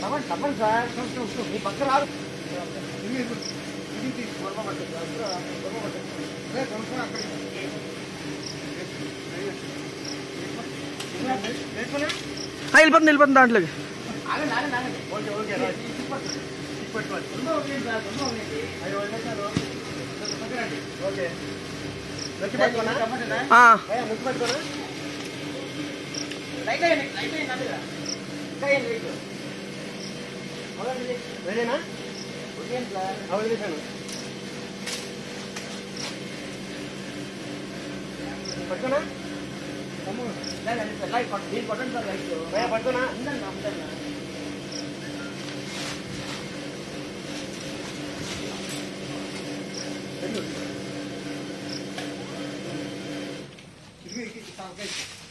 తప్పండి తప్పండి సార్ మీ పక్క రాదు ఆ, వెళ్ళిపోతుంది వెళ్ళిపోతుంది దాంట్లోకి ఆగండి ఆగండి ఆగండి ఓకే ఓకే రైట్. తిప్పండి. తిప్పండి. తొందరగా వదిలేయండి సార్, తొందరగా వదిలేయండి. అయ్యో, వదిలేశారు. కొంచెం పక్కనండి. ఓకే నొక్కి పట్టుకోనా? రమ్మంటారా? ఆ, భయ్యా, నొక్కి పట్టుకోనా? లైట్ వేయండి, లైట్ వేయండి నా మీద. ఇంకా వేయండి, లైట్. వదలండి. వేరేనా? వదిలేయండి సార్. ఆ, వదిలేశాను. పట్టుకోనా? లేదు, లేదు సార్, లైట్ పట్టు. దీన్ని పట్టండి సార్, లైట్. భయ్యా, పట్టుకోనా? ఉందండి, ఉందండి. వెళ్ళు. ఇదిగో, ఇది, ఇది, తలకాయ.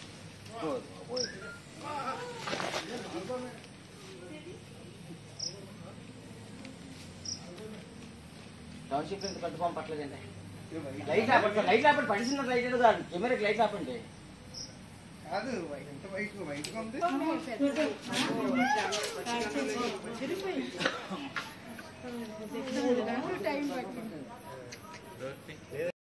టౌన్షిప్ ఇంత పెద్ద ఫామ్ పట్టలేదండి లైట్ ఆపండి లైట్ ఆపండి పడిసిన లైట్ ఏదో కాదు కెమెరాకి లైట్ ఆపండి కాదు ఎంత వైట్ వైట్ ఉంది టైం పట్టింది